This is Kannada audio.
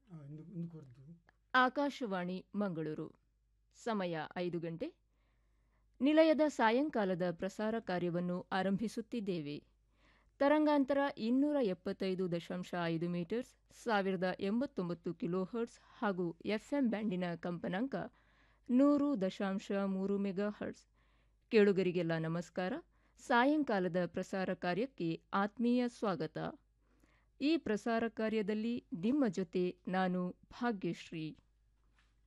ಇಂದು ಮುಂದುವರೆದು ಆಕಾಶವಾಣಿ ಮಂಗಳೂರು ಸಮಯ ಐದು ಗಂಟೆ ನಿಲಯದ ಸಾಯಂಕಾಲದ ಪ್ರಸಾರ ಕಾರ್ಯವನ್ನು ಆರಂಭಿಸುತ್ತಿದ್ದೇವೆ ತರಂಗಾಂತರ ಇನ್ನೂರ ಎಪ್ಪತ್ತೈದು ದಶಾಂಶ ಐದು ಮೀಟರ್ಸ್ ಸಾವಿರದ ಎಂಬತ್ತೊಂಬತ್ತು ಕಿಲೋಹರ್ಟ್ಸ್ ಹಾಗೂ ಎಫ್ಎಂ ಬ್ಯಾಂಡಿನ ಕಂಪನಾಂಕ ನೂರು ದಶಾಂಶ ಮೂರು ಮೆಗಾ ಹರ್ಟ್ಸ್ ಕೇಳುಗರಿಗೆಲ್ಲ ನಮಸ್ಕಾರ ಸಾಯಂಕಾಲದ ಪ್ರಸಾರ ಕಾರ್ಯಕ್ಕೆ ಆತ್ಮೀಯ ಸ್ವಾಗತ ಈ ಪ್ರಸಾರ ಕಾರ್ಯದಲ್ಲಿ ನಿಮ್ಮ ಜೊತೆ ನಾನು ಭಾಗ್ಯಶ್ರೀ